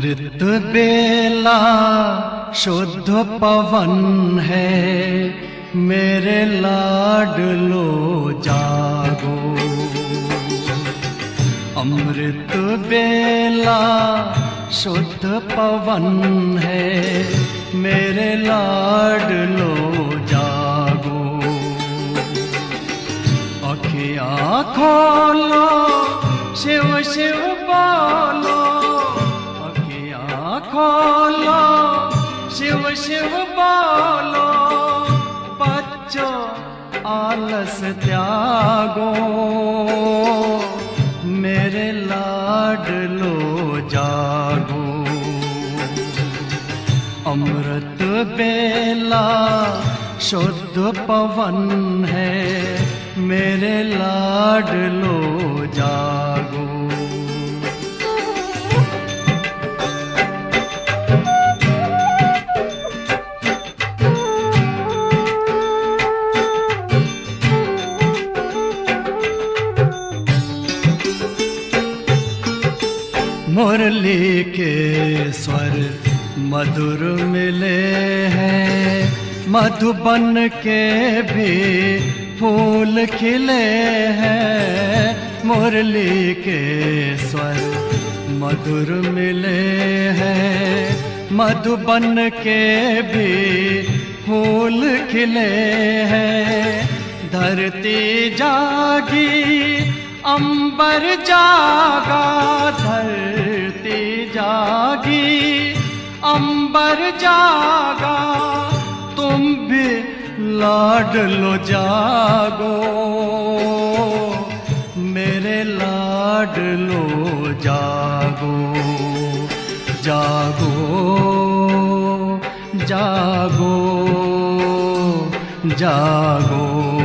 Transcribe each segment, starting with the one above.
अमृत बेला शुद्ध पवन है मेरे लाडलो जागो अमृत बेला शुद्ध पवन है मेरे लाडलो जागो अखिया खोलो शिव शिव बोलो अखिया खोलो शिव शिव बोलो बच्चों आलस त्यागो मेरे लाडलो जागो अमृत बेला शुद्ध पवन है मेरे लाडलो जागो मुरली के स्वर मधुर मिले हैं मधुबन के भी फूल खिले हैं मुरली के स्वर मधुर मिले हैं मधुबन के भी फूल खिले हैं धरती जागी अंबर जागा धरती जागी अंबर जागा तुम भी लाडलो जागो मेरे लाडलो जागो जागो जागो जागो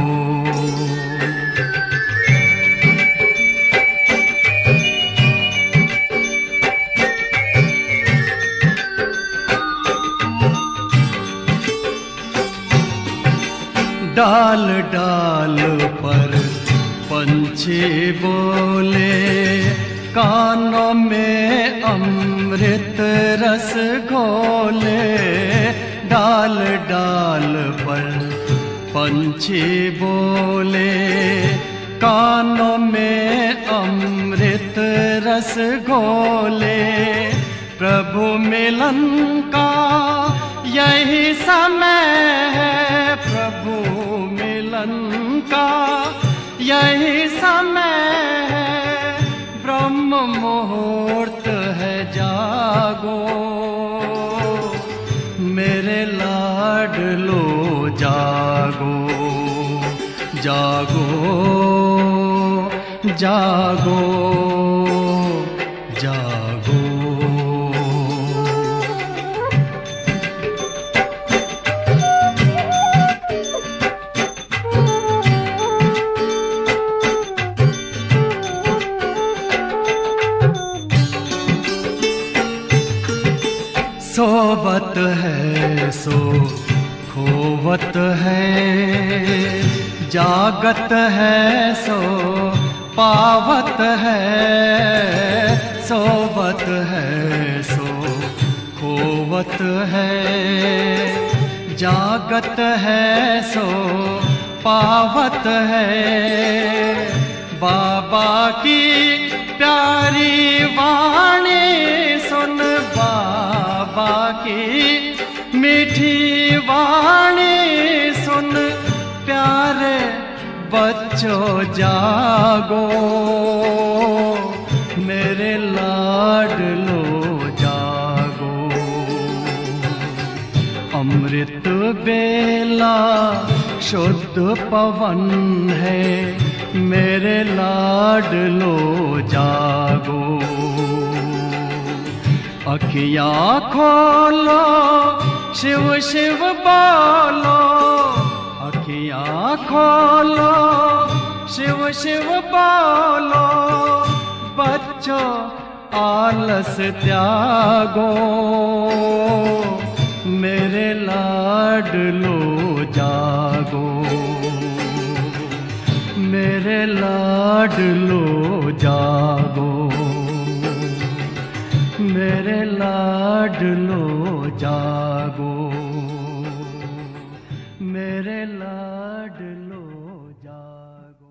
डाल डाल पर पंछी बोले कानों में अमृत रस घोले डाल डाल पर पंछी बोले कानों में अमृत रस घोले प्रभु मिलन का यही समय है प्रभु मिलन का यही समय है ब्रह्म मुहूर्त है जागो मेरे लाडलो जागो जागो जागो जागो सोवत है सो खोवत है जागत है सो पावत है सोवत है सो खोवत है जागत है सो पावत है बाबा की प्यारी वाणी सुन बाबा की मीठी वाणी सुन प्यारे बच्चों जागो मेरे लाडलो जागो अमृत बेला शुद्ध पवन है मेरे लाडलो जागो अखिया खोलो शिव शिव बोलो अखिया खोलो शिव शिव बोलो बच्चों आलस त्यागो मेरे लाडलो जागो मेरे लाडलो जागो मेरे ला लाडलो जागो मेरे लाडलो जागो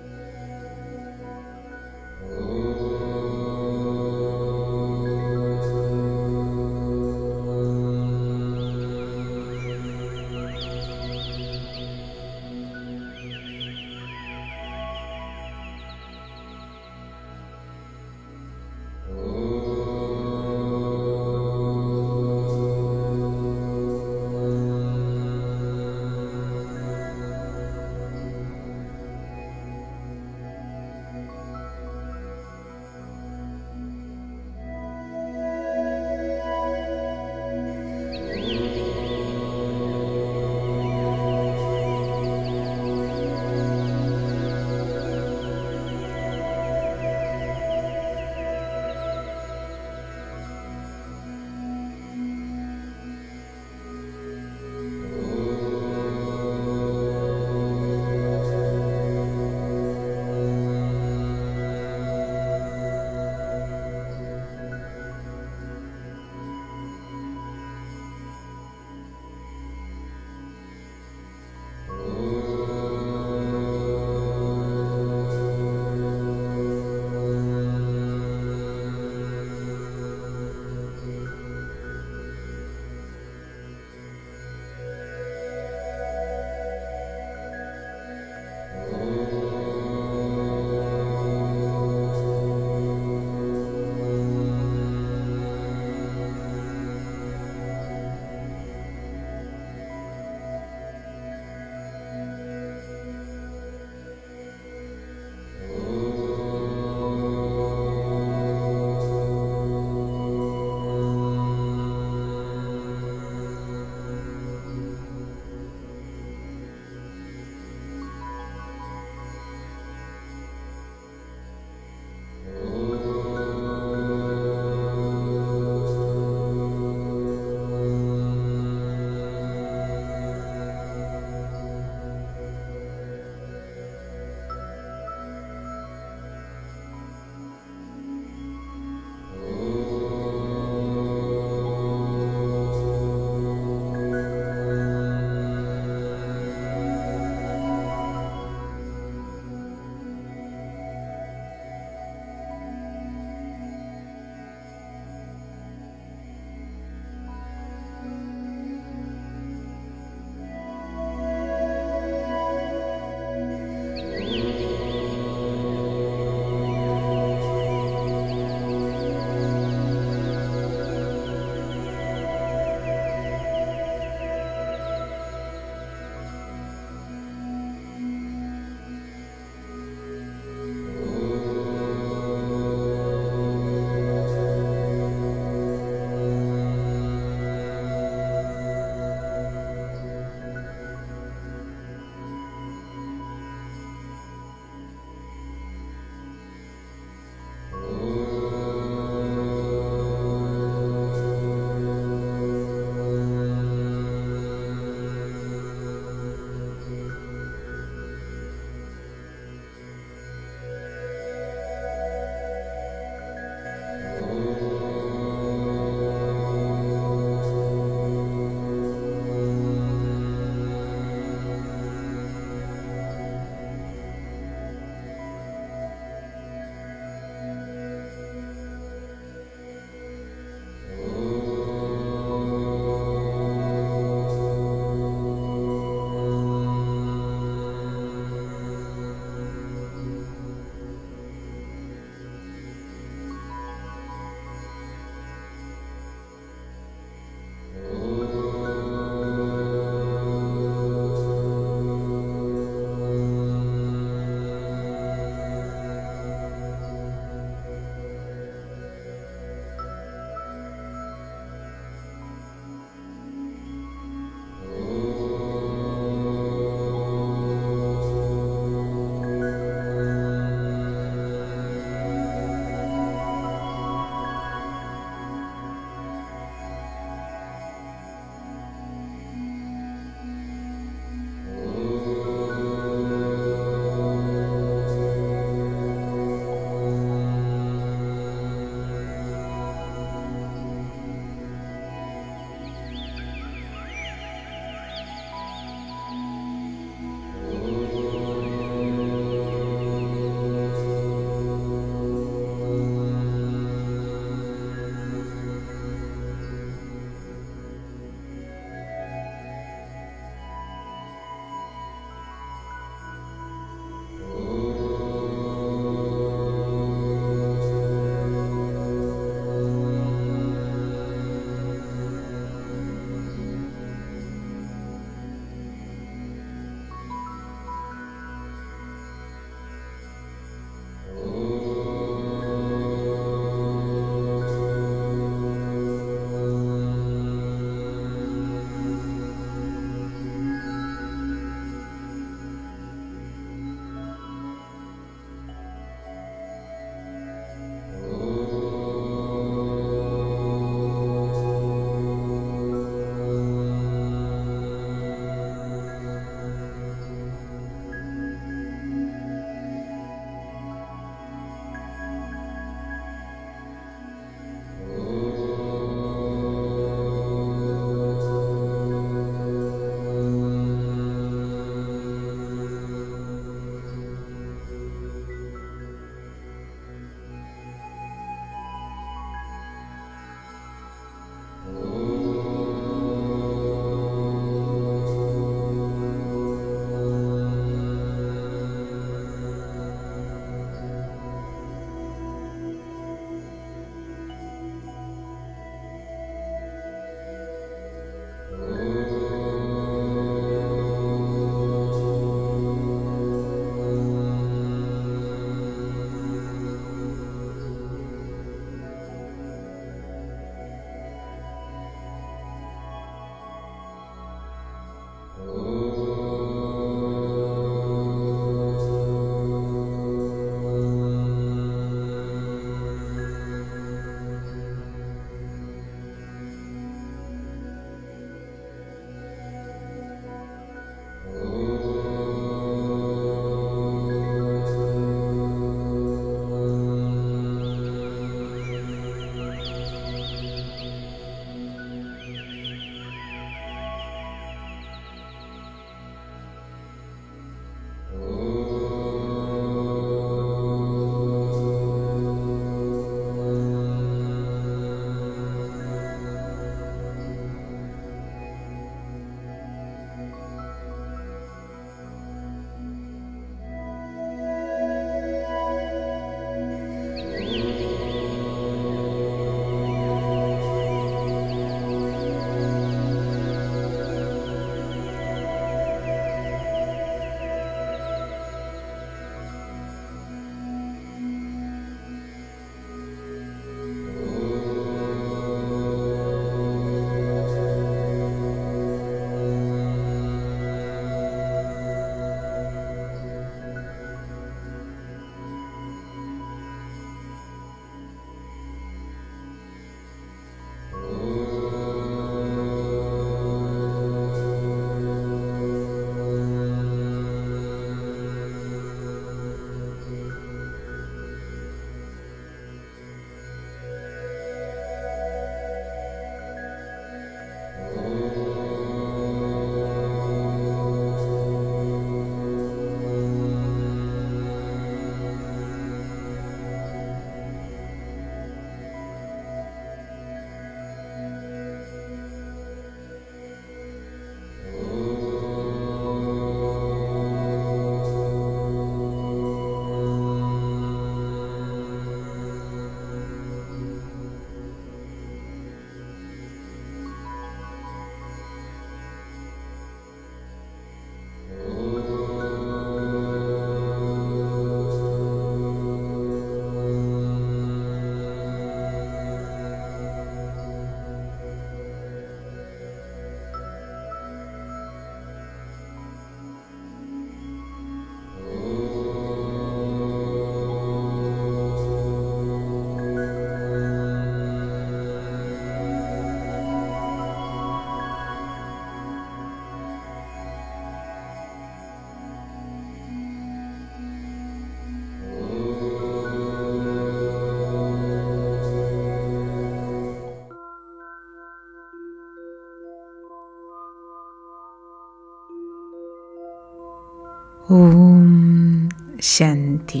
ഓം ശാന്തി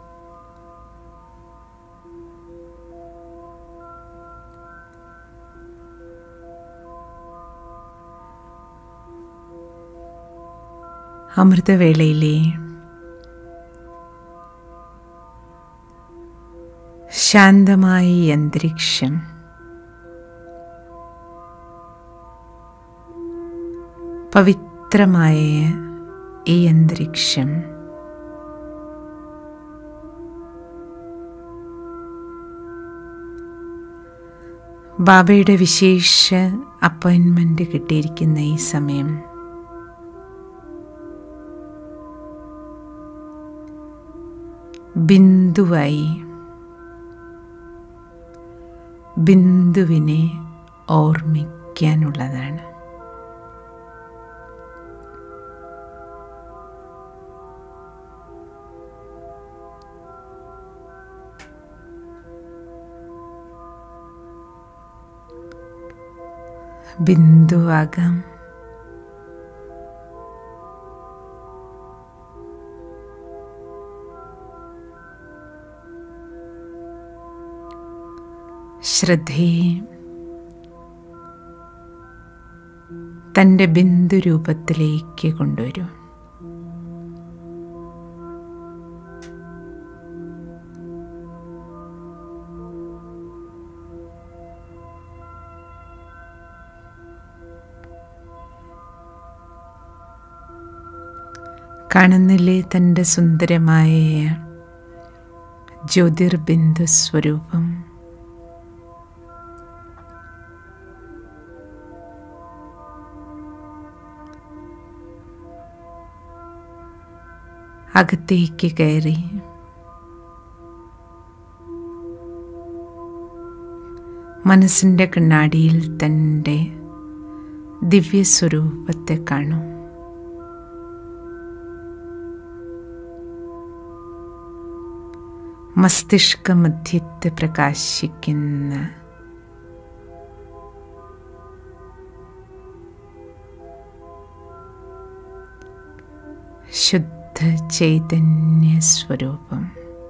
അമൃതവേളയിലെ ശാന്തമായ ഈ അന്തരീക്ഷം പവിത്രമായ ഈ അന്തരീക്ഷം ബാബയുടെ വിശേഷ അപ്പോയിൻമെൻ്റ് കിട്ടിയിരിക്കുന്ന ഈ സമയം ബിന്ദുവായി ബിന്ദുവിനെ ഓർമ്മിക്കാനുള്ളതാണ് ബിന്ദുവാകാം ശ്രദ്ധയെ തൻ്റെ ബിന്ദു രൂപത്തിലേക്ക് കൊണ്ടുവരും കാണുന്നില്ലേ തൻ്റെ സുന്ദരമായ ജ്യോതിർബിന്ദു സ്വരൂപം അകത്തേക്ക് കയറി മനസ്സിൻ്റെ കണ്ണാടിയിൽ തൻ്റെ ദിവ്യസ്വരൂപത്തെ കാണും മസ്തിഷ്ക മധ്യത്ത് പ്രകാശിക്കുന്ന ശുദ്ധ ചൈതന്യ സ്വരൂപം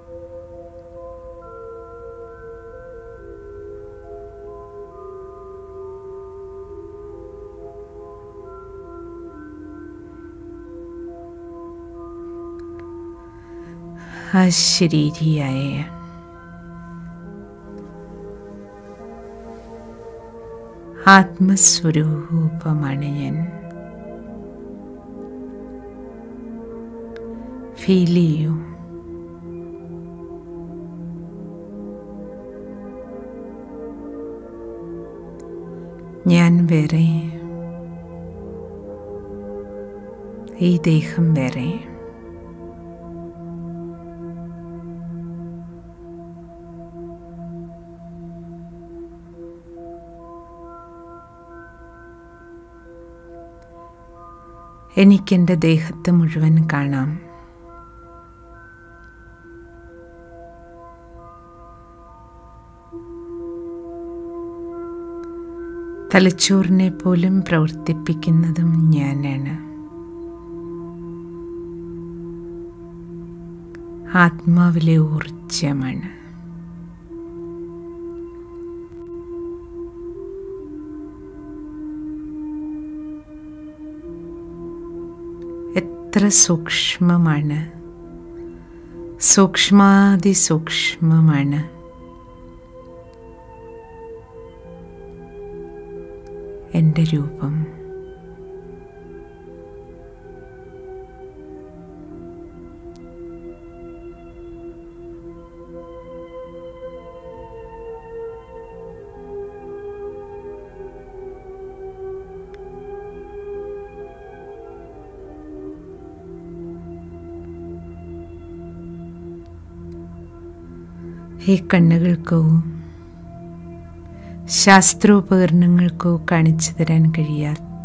അശരീരിയായ ആത്മസ്വരൂപമാണ് ഞാൻ ഫീൽ ചെയ്യൂ ഞാൻ വേറെ ഈ ദേഹം വേറെ എനിക്കെൻ്റെ ദേഹത്ത് മുഴുവൻ കാണാം തലച്ചോറിനെ പോലും പ്രവർത്തിപ്പിക്കുന്നതും ഞാനാണ് ആത്മാവിലെ ഊർജമാണ് എത്ര സൂക്ഷ്മമാണ് സൂക്ഷ്മാതിസൂക്ഷ്മമാണ് എൻ്റെ രൂപം ഈ കണ്ണുകൾക്കോ ശാസ്ത്രോപകരണങ്ങൾക്കോ കാണിച്ചു തരാൻ കഴിയാത്ത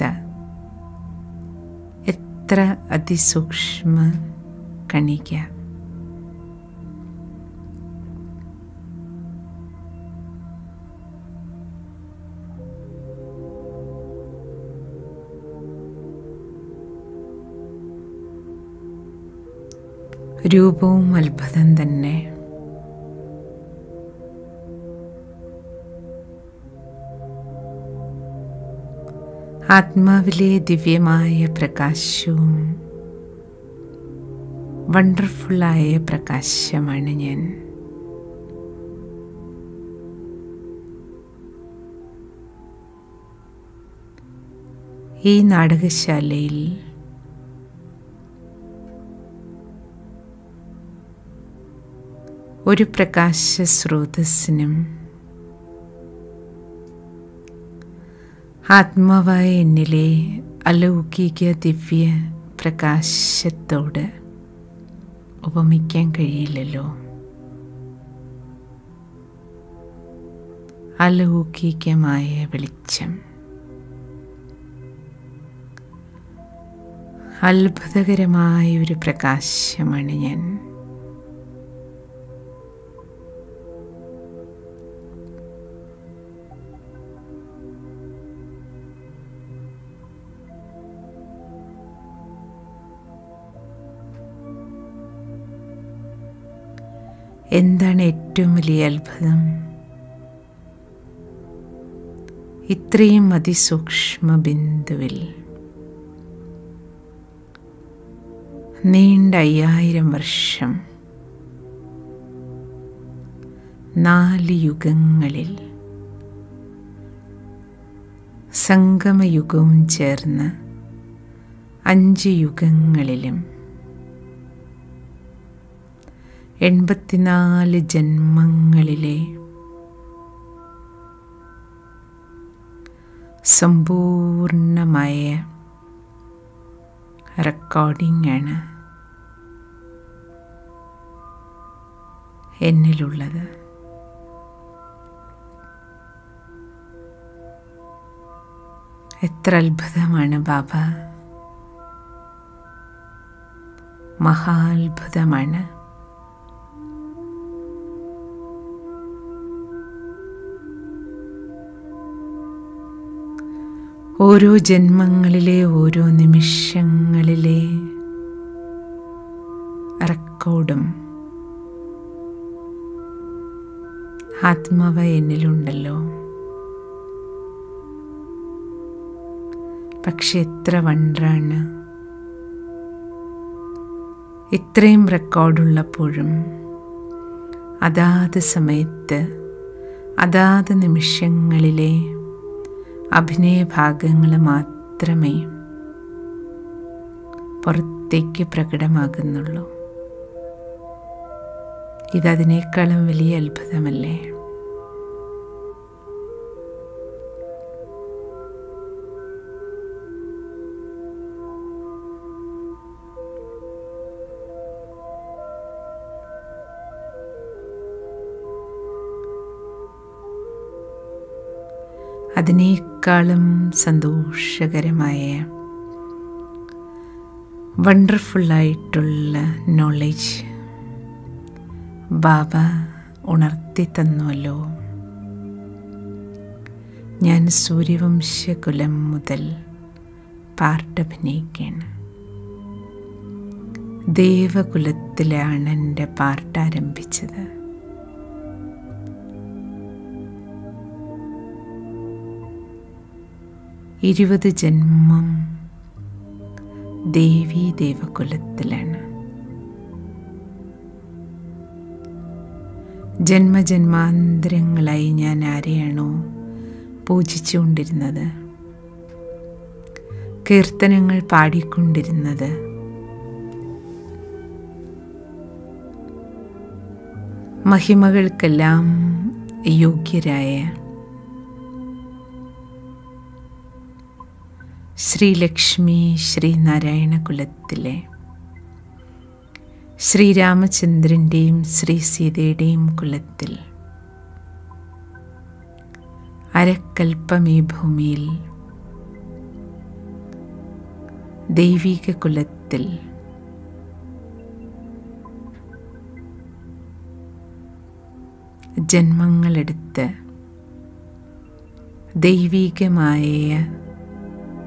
എത്ര അതിസൂക്ഷ്മ കണിക രൂപവും അത്ഭുതം തന്നെ ആത്മാവിലെ ദിവ്യമായ പ്രകാശവും വണ്ടർഫുള്ളായ പ്രകാശമാണ് ഞാൻ ഈ നാടകശാലയിൽ ഒരു പ്രകാശ സ്രോതസ്സിനും ആത്മാവായ എന്നിലെ അലൗകിക ദിവ്യ പ്രകാശത്തോട് ഉപമിക്കാൻ കഴിയില്ലല്ലോ അലൗകികമായ വെളിച്ചം അത്ഭുതകരമായ ഒരു പ്രകാശമാണ് ഞാൻ എന്താണ് ഏറ്റവും വലിയ അത്ഭുതം ഇത്രയും അതിസൂക്ഷ്മ ബിന്ദുവിൽ നീണ്ട അയ്യായിരം വർഷം നാല് യുഗങ്ങളിൽ സംഗമയുഗവും ചേർന്ന് അഞ്ച് യുഗങ്ങളിലും എൺപത്തിനാല് ജന്മങ്ങളിലെ സമ്പൂർണമായ റെക്കോർഡിംഗ് ആണ് എന്നിലുള്ളത് എത്ര അത്ഭുതമാണ് ബാബ മഹാത്ഭുതമാണ് ഓരോ ജന്മങ്ങളിലെ ഓരോ നിമിഷങ്ങളിലെ റെക്കോർഡും ആത്മാവ് എന്നിലുണ്ടല്ലോ പക്ഷെ എത്ര വണ്ടറാണ് ഇത്രയും റെക്കോർഡുള്ളപ്പോഴും അതാത് സമയത്ത് അതാത് നിമിഷങ്ങളിലെ അഭിനയ ഭാഗങ്ങൾ മാത്രമേ പുറത്തേക്ക് പ്രകടമാകുന്നുള്ളൂ ഇതതിനേക്കാളും വലിയ അത്ഭുതമല്ലേ അതിനേക്കാളും സന്തോഷകരമായ വണ്ടർഫുള്ളായിട്ടുള്ള നോളജ് ബാബ ഉണർത്തി തന്നുവല്ലോ ഞാൻ സൂര്യവംശകുലം മുതൽ പാർട്ടഭിനയിക്കുകയാണ് ദേവകുലത്തിലാണ് എൻ്റെ പാർട്ട് ആരംഭിച്ചത് ഇരുപത് ജന്മം ദേവി ദേവകുലത്തിലാണ് ജന്മജന്മാന്തരങ്ങളായി ഞാൻ ആരെയാണോ പൂജിച്ചുകൊണ്ടിരുന്നത് കീർത്തനങ്ങൾ പാടിക്കൊണ്ടിരുന്നത് മഹിമകൾക്കെല്ലാം യോഗ്യരായ ശ്രീലക്ഷ്മി ശ്രീനാരായണ കുലത്തിലെ ശ്രീരാമചന്ദ്രൻ്റെയും ശ്രീ സീതയുടെയും കുലത്തിൽ അരക്കൽപ്പം ഈ ഭൂമിയിൽ ദൈവിക കുലത്തിൽ ജന്മങ്ങളെടുത്ത് ദൈവികമായ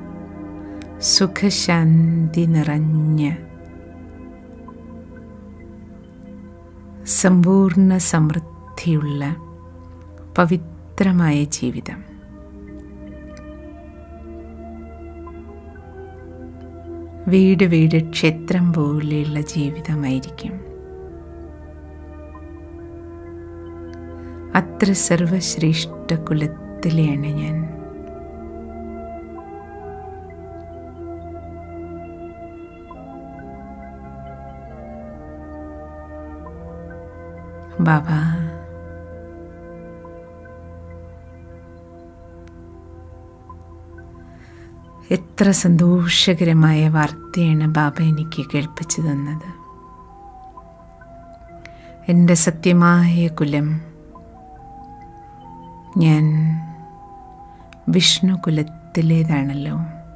സുഖശാന്തി നിറഞ്ഞ സമ്പൂർണ്ണ സമൃദ്ധിയുള്ള പവിത്രമായ ജീവിതം വീട് വീട് ക്ഷേത്രം പോലെയുള്ള ജീവിതമായിരിക്കും അത്ര സർവശ്രേഷ്ഠ കുലത്തിലെയാണ് ഞാൻ ബാബ എത്ര സന്തോഷകരമായ വാർത്തയാണ് ബാബ എനിക്ക് കേൾപ്പിച്ചു തന്നത് എൻ്റെ സത്യമായ കുലം ഞാൻ വിഷ്ണു കുലത്തിലേതാണല്ലോ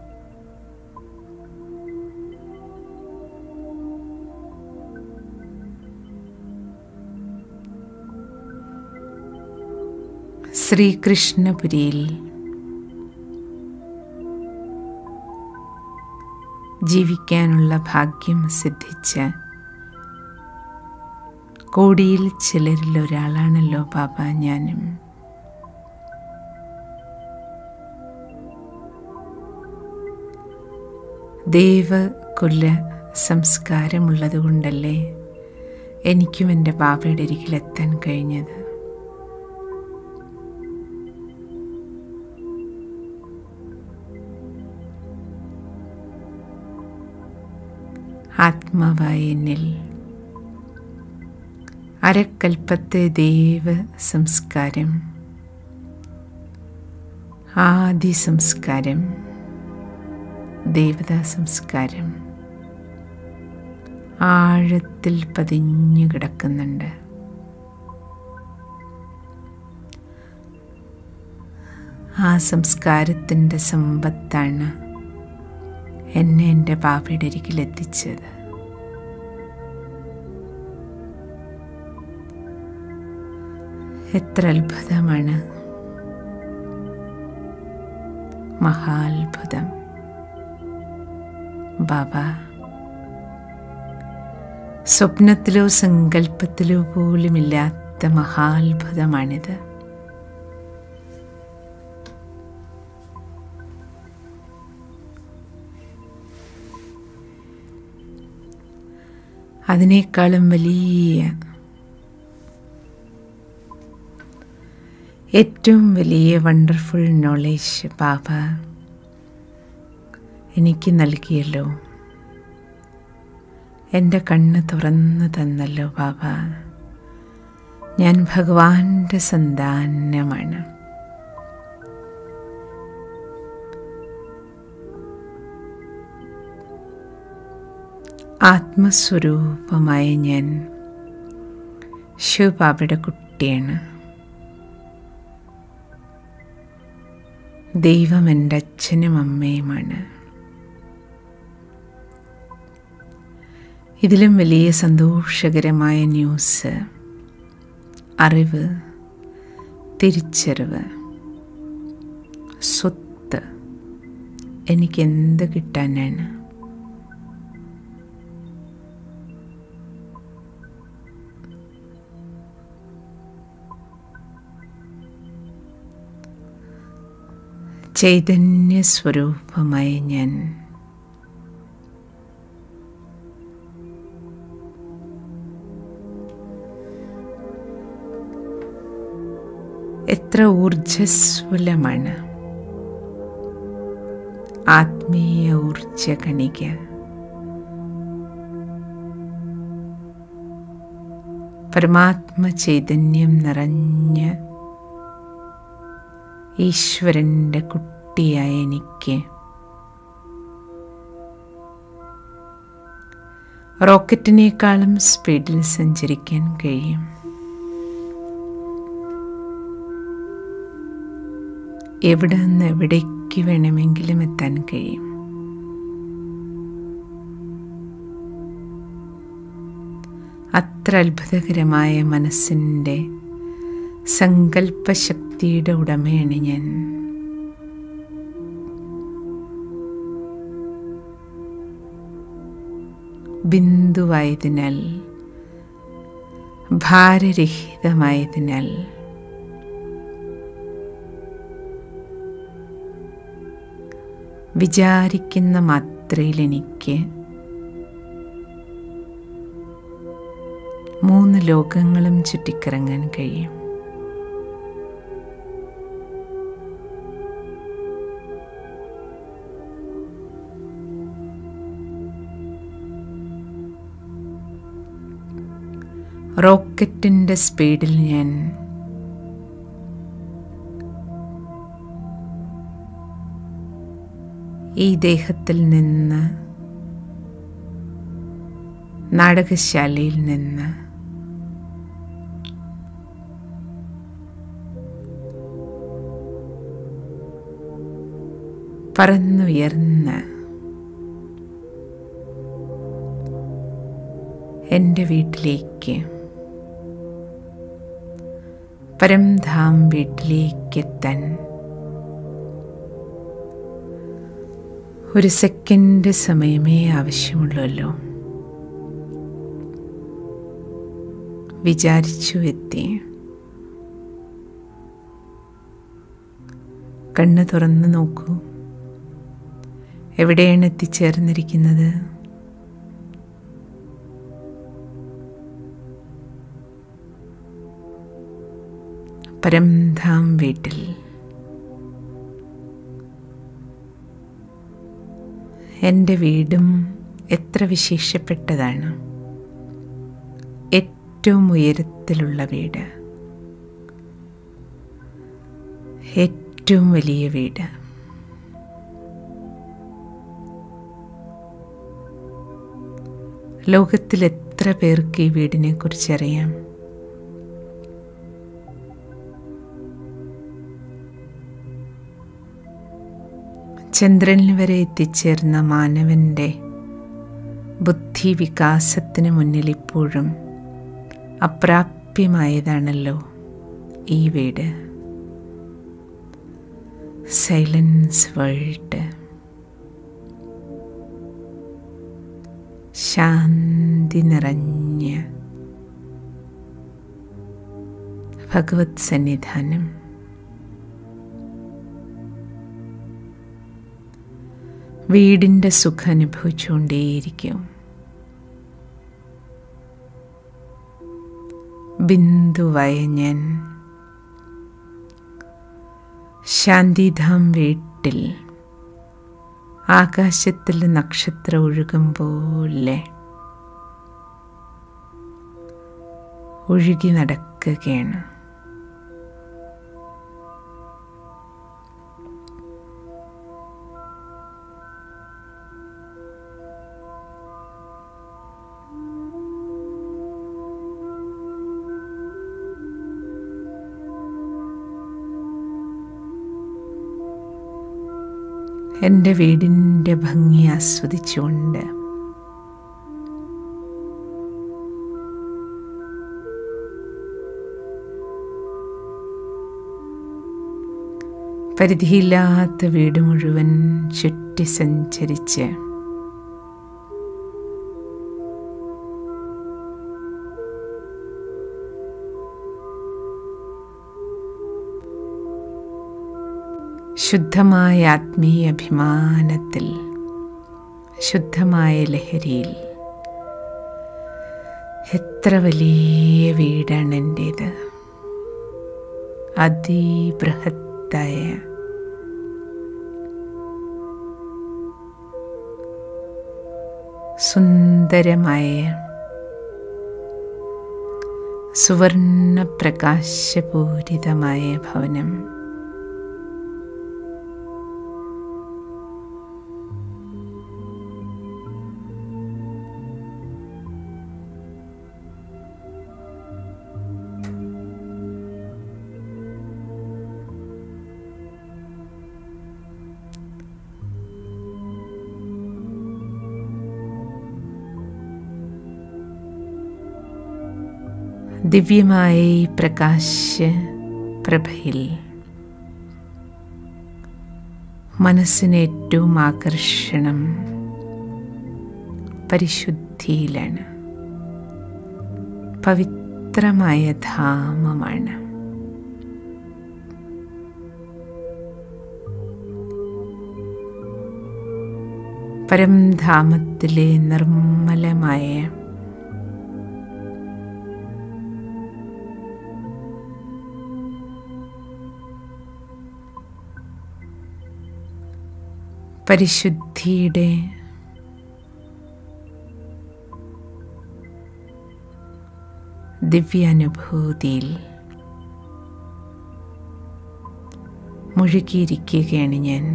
ശ്രീകൃഷ്ണപുരിയിൽ ജീവിക്കാനുള്ള ഭാഗ്യം സിദ്ധിച്ച കോടിയിൽ ചിലരിൽ ഒരാളാണല്ലോ ബാബ ഞാനും ദേവകുല സംസ്കാരമുള്ളത് കൊണ്ടല്ലേ എനിക്കും എൻ്റെ ബാബയുടെ അരികിലെത്താൻ കഴിഞ്ഞത് ആത്മാവായ എന്നിൽ അരക്കൽപ്പത്തെ ദേവ സംസ്കാരം ആദി സംസ്കാരം ദേവതാ സംസ്കാരം ആഴത്തിൽ പതിഞ്ഞു കിടക്കുന്നുണ്ട് ആ സംസ്കാരത്തിൻ്റെ സമ്പത്താണ് എന്നെ എൻ്റെ ബാബയുടെ അരികിൽ എത്തിച്ചത് എത്ര അത്ഭുതമാണ് മഹാത്ഭുതം ബാബ സ്വപ്നത്തിലോ സങ്കല്പത്തിലോ പോലുമില്ലാത്ത മഹാത്ഭുതമാണിത് അതിനേക്കാളും വലിയ ഏറ്റവും വലിയ വണ്ടർഫുൾ നോളേജ് ബാബ എനിക്ക് നൽകിയല്ലോ എൻ്റെ കണ്ണ് തുറന്നു തന്നല്ലോ ബാബ ഞാൻ ഭഗവാന്റെ സന്താനമാണ് ആത്മസ്വരൂപമായ ഞാൻ ശിവബാബയുടെ കുട്ടിയാണ് ദൈവം എൻ്റെ അച്ഛനും അമ്മയുമാണ് ഇതിലും വലിയ സന്തോഷകരമായ ന്യൂസ് അറിവ് തിരിച്ചറിവ് സ്വത്ത് എനിക്കെന്ത് കിട്ടാനാണ് ചൈതന്യ സ്വരൂപമായ ഞാൻ എത്ര ഊർജസ്വലമാണ് ആത്മീയ ഊർജ കണിക പരമാത്മ ചൈതന്യം നിറഞ്ഞ ഈശ്വരൻ്റെ കുട്ടിയായ എനിക്ക് റോക്കറ്റിനേക്കാളും സ്പീഡിൽ സഞ്ചരിക്കാൻ കഴിയും എവിടെ നിന്ന് എവിടേക്ക് വേണമെങ്കിലും എത്താൻ കഴിയും അത്ര അത്ഭുതകരമായ മനസ്സിൻ്റെ സങ്കല്പശക്തിയുടെ ഉടമയാണ് ഞാൻ ബിന്ദുവായതിനാൽ ഭാരരഹിതമായതിനാൽ വിചാരിക്കുന്ന മാത്രയിൽ എനിക്ക് മൂന്ന് ലോകങ്ങളും ചുറ്റിക്കറങ്ങാൻ കഴിയും റോക്കറ്റിൻ്റെ സ്പീഡിൽ ഞാൻ ഈ ദേഹത്തിൽ നിന്ന് നാടകശാലയിൽ നിന്ന് പറന്നുയർന്ന് എൻ്റെ വീട്ടിലേക്ക് പരംധാം വീട്ടിലേക്കെത്താൻ ഒരു സെക്കൻഡ് സമയമേ ആവശ്യമുള്ളല്ലോ വിചാരിച്ചു എത്തി കണ്ണ് തുറന്ന് നോക്കൂ എവിടെയാണ് എത്തിച്ചേർന്നിരിക്കുന്നത് പരംധാം വീട്ടിൽ എൻ്റെ വീടും എത്ര വിശേഷപ്പെട്ടതാണ് ഏറ്റവും ഉയരത്തിലുള്ള വീട് ഏറ്റവും വലിയ വീട് ലോകത്തിൽ എത്ര പേർക്ക് ഈ വീടിനെ കുറിച്ചറിയാം ചന്ദ്രനിൽ വരെ എത്തിച്ചേർന്ന മാനവൻ്റെ ബുദ്ധി വികാസത്തിന് മുന്നിൽ ഇപ്പോഴും അപ്രാപ്യമായതാണല്ലോ ഈ വീട് സൈലൻസ് വേൾഡ് ശാന്തി നിറഞ്ഞ ഭഗവത് സന്നിധാനം വീടിൻ്റെ സുഖം അനുഭവിച്ചുകൊണ്ടേയിരിക്കും ബിന്ദുവായ ഞാൻ ശാന്തിധാം വീട്ടിൽ ആകാശത്തിൽ നക്ഷത്രം ഒഴുകും പോലെ ഒഴുകി നടക്കുകയാണ് എൻ്റെ വീടിൻ്റെ ഭംഗി ആസ്വദിച്ചുകൊണ്ട് പരിധിയില്ലാത്ത വീട് മുഴുവൻ ചുറ്റി സഞ്ചരിച്ച് ശുദ്ധമായ ആത്മീയ അഭിമാനത്തിൽ ശുദ്ധമായ ലഹരിയിൽ എത്ര വലിയ വീടാണ് എൻ്റേത് അതിബൃഹത്തായ സുന്ദരമായ സുവർണ പ്രകാശപൂരിതമായ ഭവനം ദിവ്യമായ ഈ പ്രകാശ പ്രഭയിൽ മനസ്സിന് ഏറ്റവും ആകർഷണം പരിശുദ്ധിയിലാണ് പവിത്രമായ ധാമമാണ് പരംധാമത്തിലെ നിർമ്മലമായ പരിശുദ്ധിയുടെ ദിവ്യാനുഭൂതിയിൽ മുഴുകിയിരിക്കുകയാണ് ഞാൻ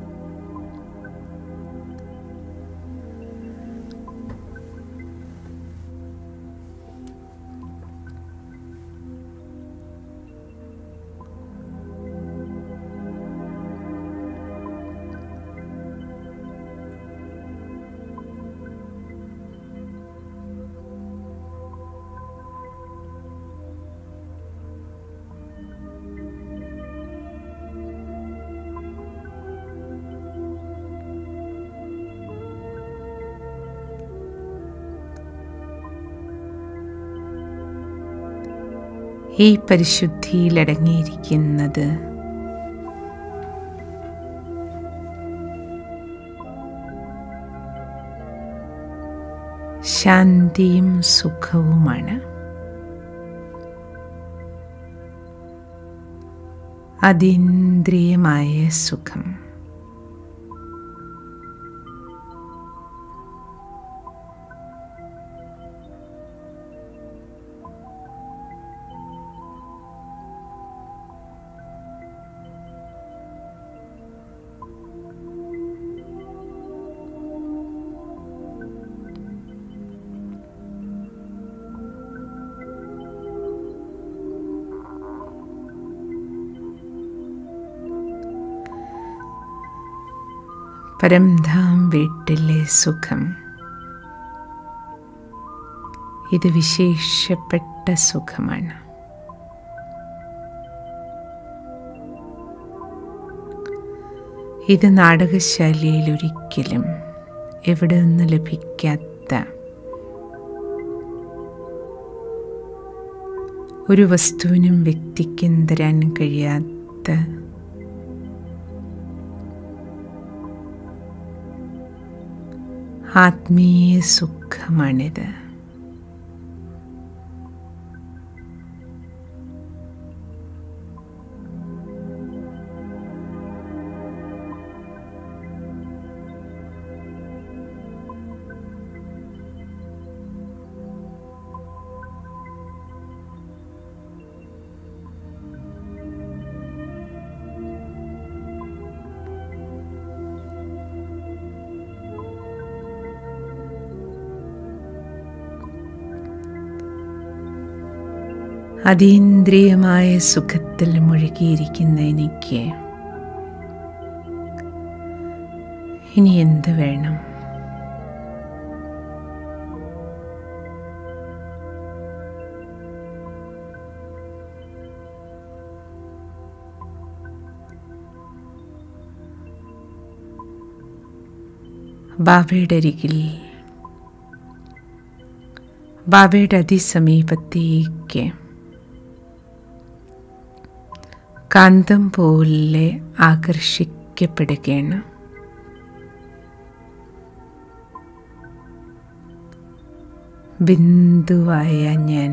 ഈ പരിശുദ്ധിയിലടങ്ങിയിരിക്കുന്നത് ശാന്തിയും സുഖവുമാണ് അതീന്ദ്രിയമായ സുഖം പരംധാം വീട്ടിലെ സുഖം ഇത് വിശേഷപ്പെട്ട സുഖമാണ് ഇത് നാടകശാലയിൽ ഒരിക്കലും എവിടെ നിന്ന് ലഭിക്കാത്ത ഒരു വസ്തുവിനും വ്യക്തിക്കും തരാൻ കഴിയാത്ത ആത്മീയ സുഖമാണിത് അതീന്ദ്രിയമായ സുഖത്തിൽ മുഴുകിയിരിക്കുന്ന എനിക്ക് ഇനി എന്ത് വേണം ബാബയുടെ അരികിൽ ബാബയുടെ അതിസമീപത്തേക്ക് കാന്തം പോലെ ആകർഷിക്കപ്പെടുകയാണ് ബിന്ദുവായ ഞാൻ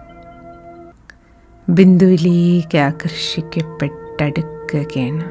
ബിന്ദുവിലേക്ക് ആകർഷിക്കപ്പെട്ടടുക്കുകയാണ്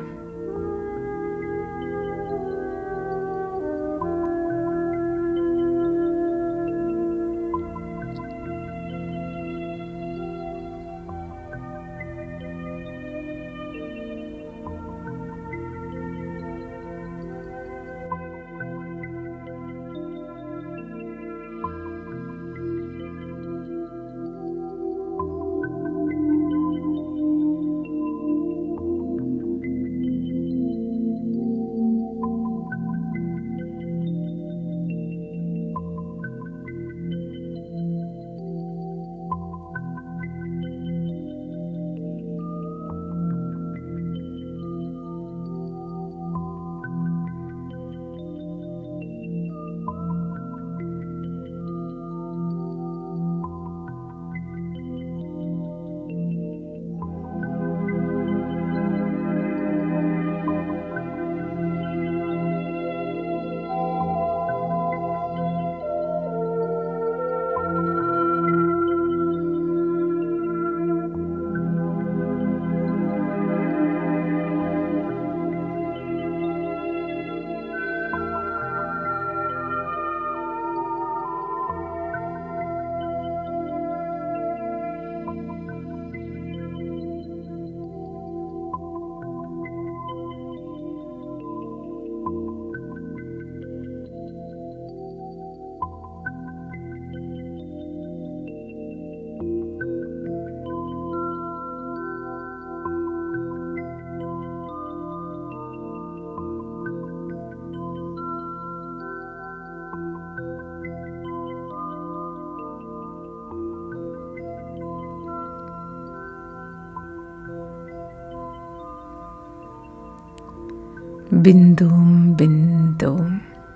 ബിന്ദുവും ബിന്ദുവും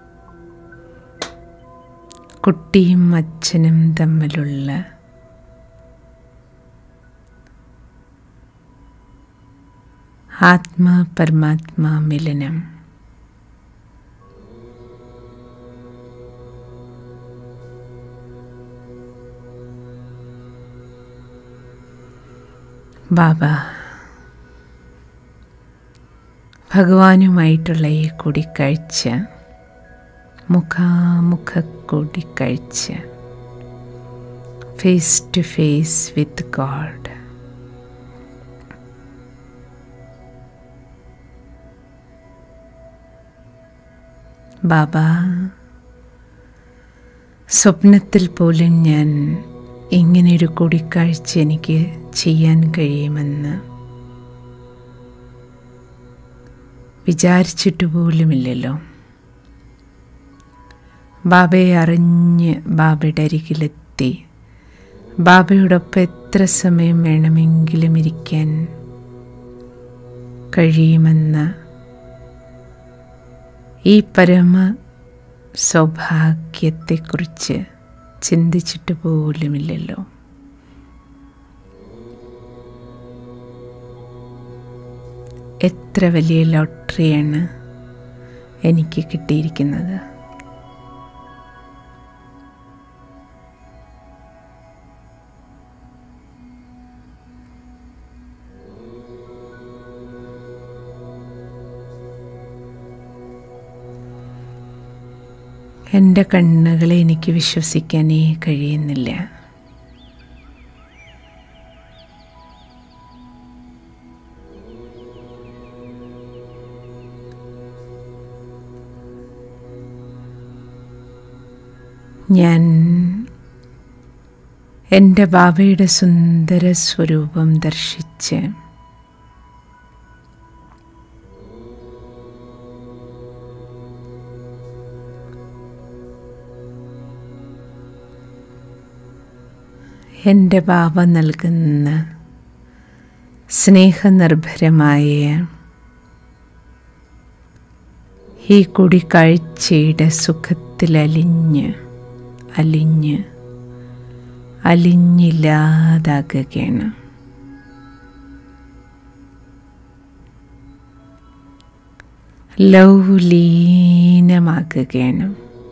കുട്ടിയും അച്ഛനും തമ്മിലുള്ള ആത്മാ പരമാത്മാ മിലനം ബാബ ഭഗവാനുമായിട്ടുള്ള ഈ കൂടിക്കാഴ്ച മുഖാമുഖ കൂടിക്കാഴ്ച face to face with God Baba സ്വപ്നത്തിൽ പോലും ഞാൻ ഇങ്ങനെയൊരു കൂടിക്കാഴ്ച എനിക്ക് ചെയ്യാൻ കഴിയുമെന്ന് വിചാരിച്ചിട്ട് പോലുമില്ലല്ലോ ബാബയെ അറിഞ്ഞ് ബാബയുടെ അരികിലെത്തി ബാബയോടൊപ്പം എത്ര സമയം വേണമെങ്കിലും ഇരിക്കാൻ കഴിയുമെന്ന ഈ പരമ സൗഭാഗ്യത്തെക്കുറിച്ച് ചിന്തിച്ചിട്ട് പോലുമില്ലല്ലോ എത്ര വലിയ ലോട്ടറിയാണ് എനിക്ക് കിട്ടിയിരിക്കുന്നത് എൻ്റെ കണ്ണുകളെ എനിക്ക് വിശ്വസിക്കാനേ കഴിയുന്നില്ല ഞാൻ എൻ്റെ ബാബയുടെ സുന്ദര സ്വരൂപം ദർശിച്ച് എൻ്റെ ബാബ നൽകുന്ന സ്നേഹനിർഭരമായ ഈ കൂടിക്കാഴ്ചയുടെ സുഖത്തിലലിഞ്ഞ് അലിഞ്ഞ് അലിഞ്ഞില്ലാതാകുകയാണ് ലൗലീനമാകുകയാണ്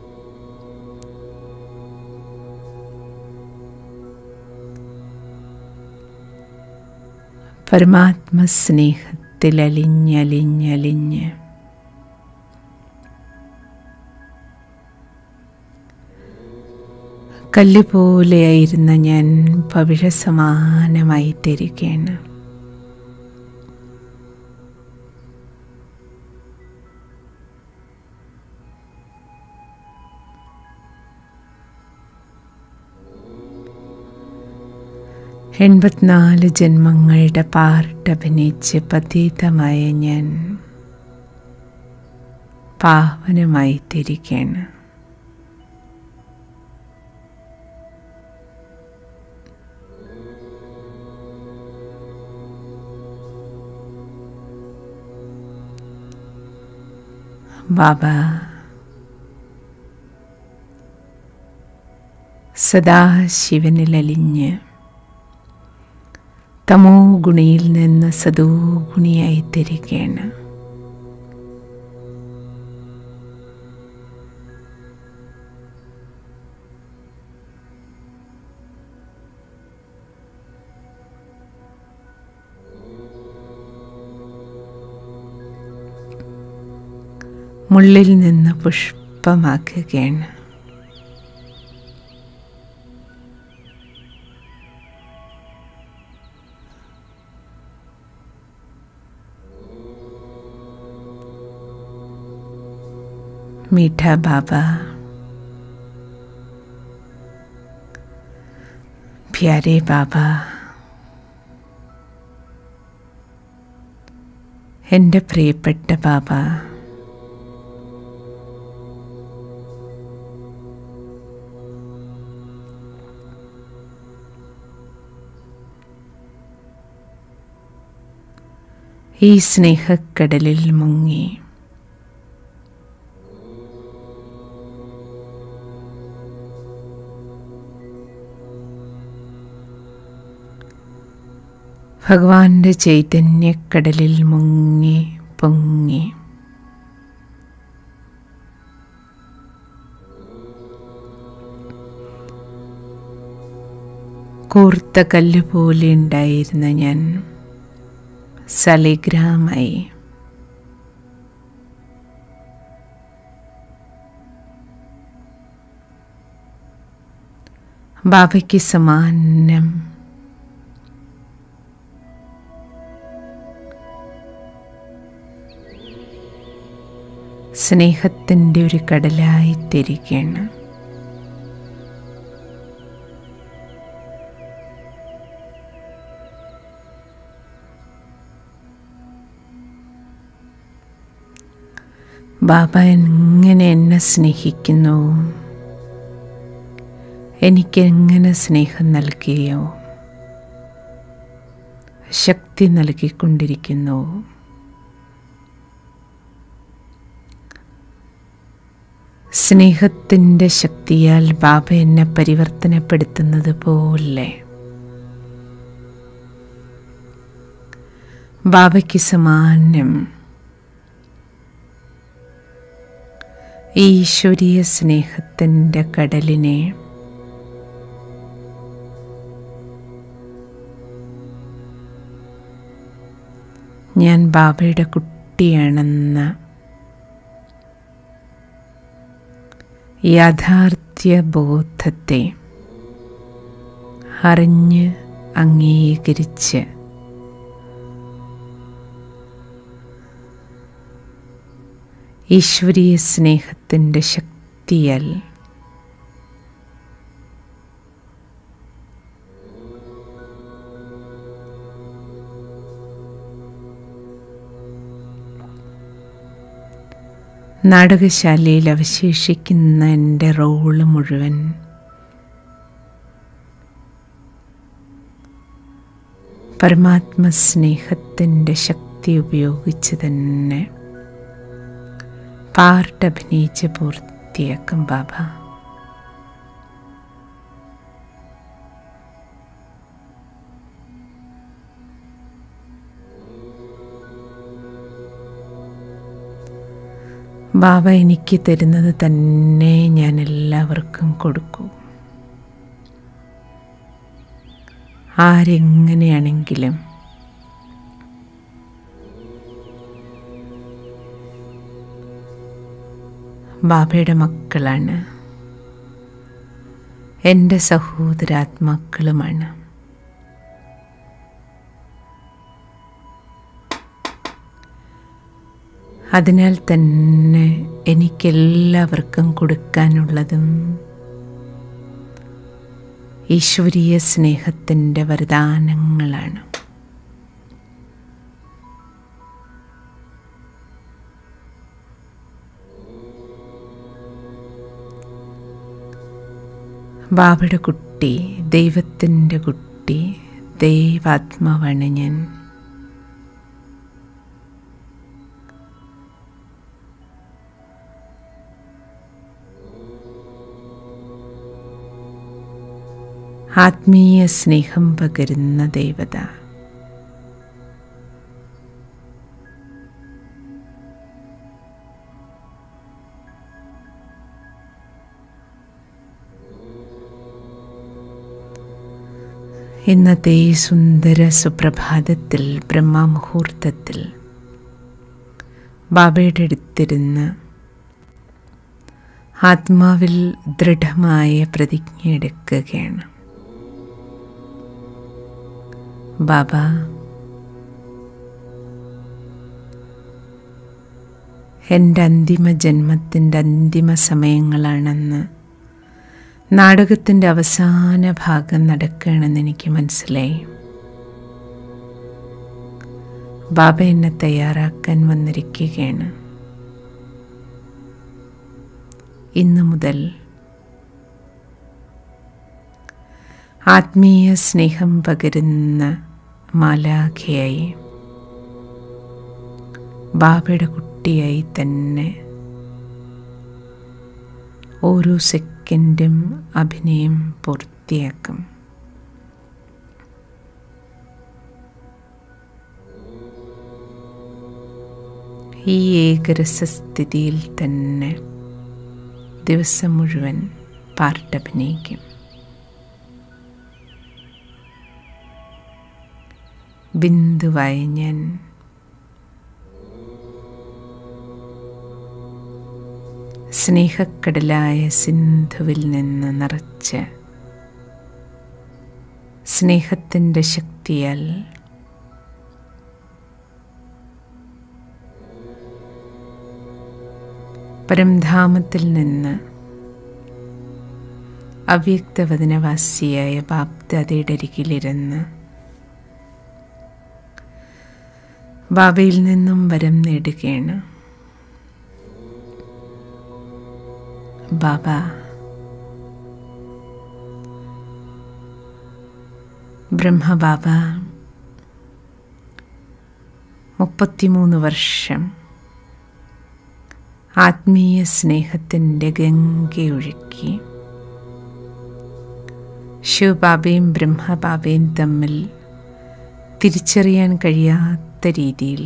പരമാത്മസ്നേഹത്തിൽ അലിഞ്ഞലിഞ്ഞലിഞ്ഞ് കല്ല് പോലെയായിരുന്ന ഞാൻ പവിഴ സമാനമായി തരികയാണ് എൺപത്തിനാല് ജന്മങ്ങളുടെ പാർട്ടഭിനയിച്ച് പതീതമായ ഞാൻ പാവനമായി തിരികയാണ് ബാബ സദാശിവനിലലിഞ്ഞ് തമോ ഗുണിയിൽ നിന്ന് സദോ ഗുണിയായി തരികയാണ് മുള്ളിൽ നിന്ന് പുഷ്പമാക്കുകയാണ് मीठा बाबा प्यारे ബാബ എൻ്റെ പ്രിയപ്പെട്ട ബാബ ഈ സ്നേഹക്കടലിൽ മുങ്ങി ഭഗവാന്റെ ചൈതന്യക്കടലിൽ മുങ്ങി പൊങ്ങി കൂർത്ത കല്ല് പോലെ ഉണ്ടായിരുന്ന ഞാൻ സലിഗ്രാമായി ബാബയ്ക്ക് സമാനം സ്നേഹത്തിൻ്റെ ഒരു കടലായി തിരികയാണ് ബാബ എങ്ങനെ എന്നെ സ്നേഹിക്കുന്നു എനിക്കെങ്ങനെ സ്നേഹം നൽകിയോ ശക്തി നൽകിക്കൊണ്ടിരിക്കുന്നു സ്നേഹത്തിൻ്റെ ശക്തിയാൽ ബാബ എന്നെ പരിവർത്തനപ്പെടുത്തുന്നത് പോലെ ബാബയ്ക്ക് സമാനം ഈശ്വരീയ സ്നേഹത്തിൻ്റെ കടലിനെ ഞാൻ ബാബയുടെ കുട്ടിയാണെന്ന യാഥാർത്ഥ്യ ബോധത്തെ അറിഞ്ഞ് അംഗീകരിച്ച് ഈശ്വരീയ സ്നേഹത്തിൻ്റെ ശക്തിയാൽ നാടകശാലയിൽ അവശേഷിക്കുന്ന എൻ്റെ റോള് മുഴുവൻ പരമാത്മസ്നേഹത്തിൻ്റെ ശക്തി ഉപയോഗിച്ച് തന്നെ പാർട്ട് അഭിനയിച്ച് പൂർത്തിയാക്കും ബാബ ബാബ എനിക്ക് തരുന്നത് തന്നെ ഞാൻ എല്ലാവർക്കും കൊടുക്കും ആരെങ്ങനെയാണെങ്കിലും ബാബയുടെ മക്കളാണ് എൻ്റെ സഹോദരാത്മാക്കളുമാണ് അതിനാൽ തന്നെ എനിക്കെല്ലാവർക്കും കൊടുക്കാനുള്ളതും ഈശ്വരീയ സ്നേഹത്തിൻ്റെ വരദാനങ്ങളാണ് ബാബയുടെ കുട്ടി ദൈവത്തിൻ്റെ കുട്ടി ദൈവാത്മാവാണ് ഞാൻ ആത്മീയ സ്നേഹം പകരുന്ന ദേവത ഇന്നത്തെ ഈ സുന്ദര സുപ്രഭാതത്തിൽ ബ്രഹ്മമുഹൂർത്തത്തിൽ ബാബയുടെ അടുത്തിരുന്ന് ആത്മാവിൽ ദൃഢമായ പ്രതിജ്ഞ എടുക്കുകയാണ് ബാബ എൻ്റെ അന്തിമ ജന്മത്തിൻ്റെ അന്തിമ സമയങ്ങളാണെന്ന് നാടകത്തിൻ്റെ അവസാന ഭാഗം നടക്കുകയാണെന്ന് എനിക്ക് മനസ്സിലായി ബാബ എന്നെ തയ്യാറാക്കാൻ വന്നിരിക്കുകയാണ് ഇന്നു മുതൽ ആത്മീയ സ്നേഹം പകരുന്ന മാലാഖയായി ബാബയുടെ കുട്ടിയായി തന്നെ ഓരോ സെക്കൻഡും അഭിനയം പൂർത്തിയാക്കും ഈ ഏകരസസ്ഥിതിയിൽ തന്നെ ദിവസം മുഴുവൻ പാർട്ടഭിനയിക്കും ബിന്ദുവായി ഞാൻ സ്നേഹക്കടലായ സിന്ധുവിൽ നിന്ന് നിറച്ച് സ്നേഹത്തിൻ്റെ ശക്തിയാൽ പരംധാമത്തിൽ നിന്ന് അവ്യക്തവചനവാസിയായ ബാപ്ദാദയുടെ അരികിലിരുന്ന് ബാബയിൽ നിന്നും വരം നേടുകയാണ് ബാബ ബ്രഹ്മബാബ മുപ്പത്തിമൂന്ന് വർഷം ആത്മീയ സ്നേഹത്തിൻ്റെ ഗംഗയൊഴുക്കി ശിവബാബയും ബ്രഹ്മബാബയും തമ്മിൽ തിരിച്ചറിയാൻ കഴിയാത്ത രീതിയിൽ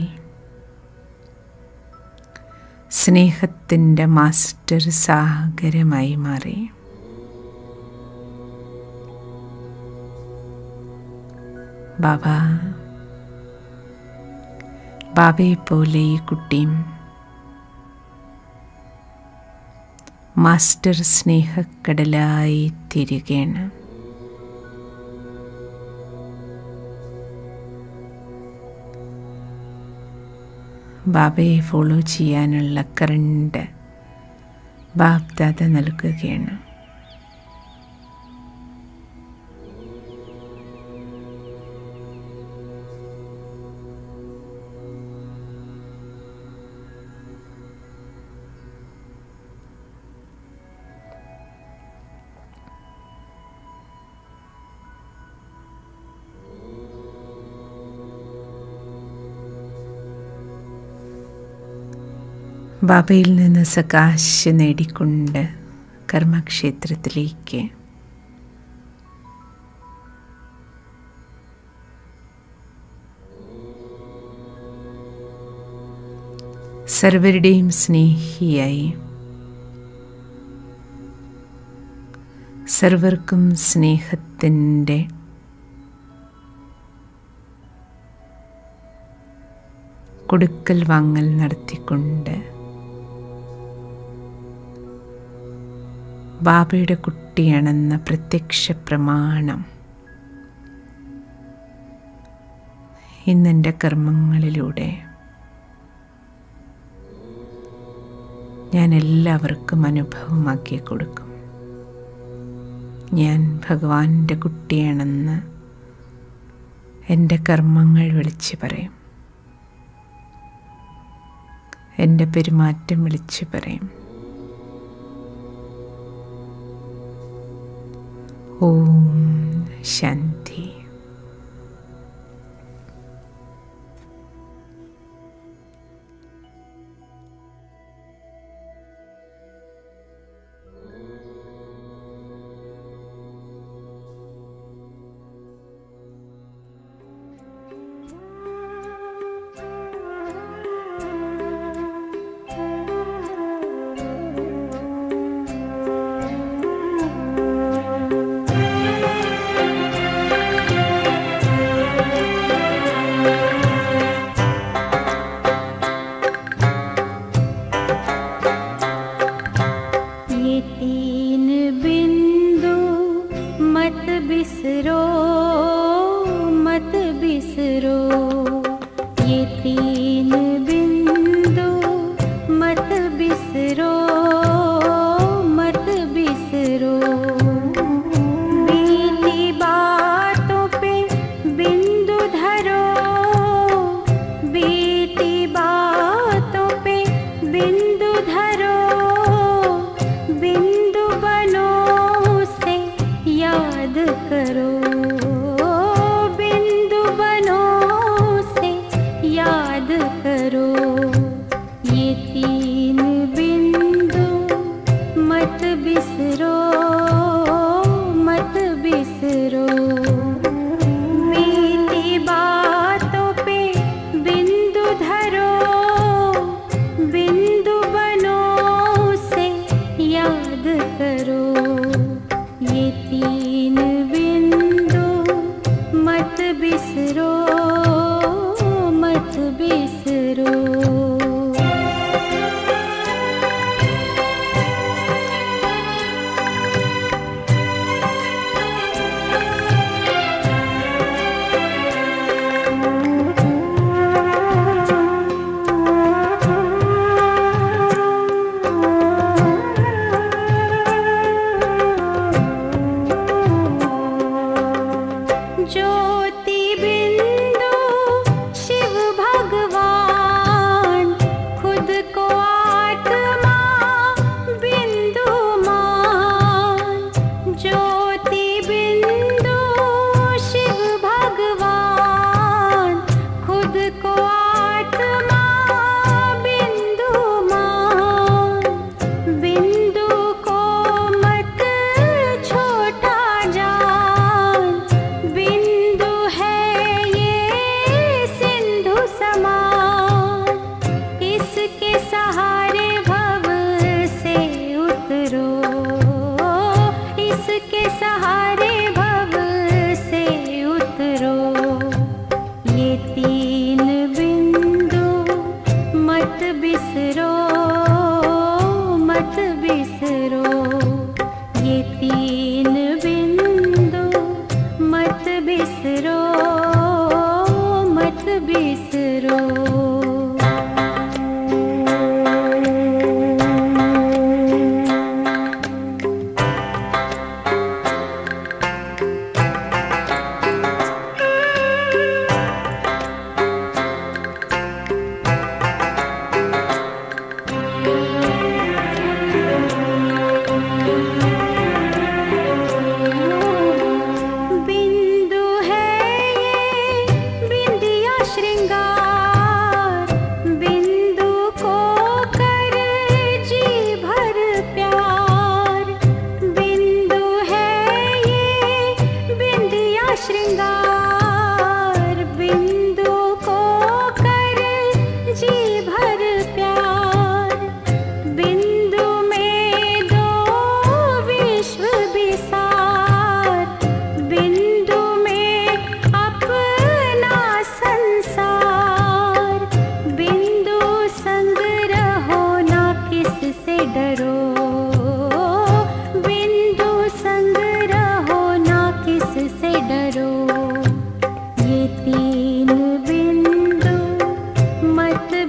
സ്നേഹത്തിൻ്റെ മാസ്റ്റർ സാഗരമായി മാറി ബാബ ബാബയെ പോലെ ഈ കുട്ടിയും മാസ്റ്റർ സ്നേഹക്കടലായി തിരികയാണ് ബാബയെ ഫോളോ ചെയ്യാനുള്ള കറണ്ട് ബാബ്ദാദ നൽകുകയാണ് ബാബയിൽ നിന്ന് സകാശ് നേടിക്കൊണ്ട് കർമ്മക്ഷേത്രത്തിലേക്ക് സർവരുടെയും സ്നേഹിയായി സർവർക്കും സ്നേഹത്തിൻ്റെ കൊടുക്കൽ വാങ്ങൽ നടത്തിക്കൊണ്ട് ബാബയുടെ കുട്ടിയാണെന്ന പ്രത്യക്ഷ പ്രമാണം ഇന്നെൻ്റെ കർമ്മങ്ങളിലൂടെ ഞാൻ എല്ലാവർക്കും അനുഭവമാക്കി കൊടുക്കും ഞാൻ ഭഗവാന്റെ കുട്ടിയാണെന്ന് എൻ്റെ കർമ്മങ്ങൾ വിളിച്ചു പറയും എൻ്റെ പെരുമാറ്റം വിളിച്ചു പറയും ഓം ശാന്തി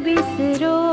बिसरो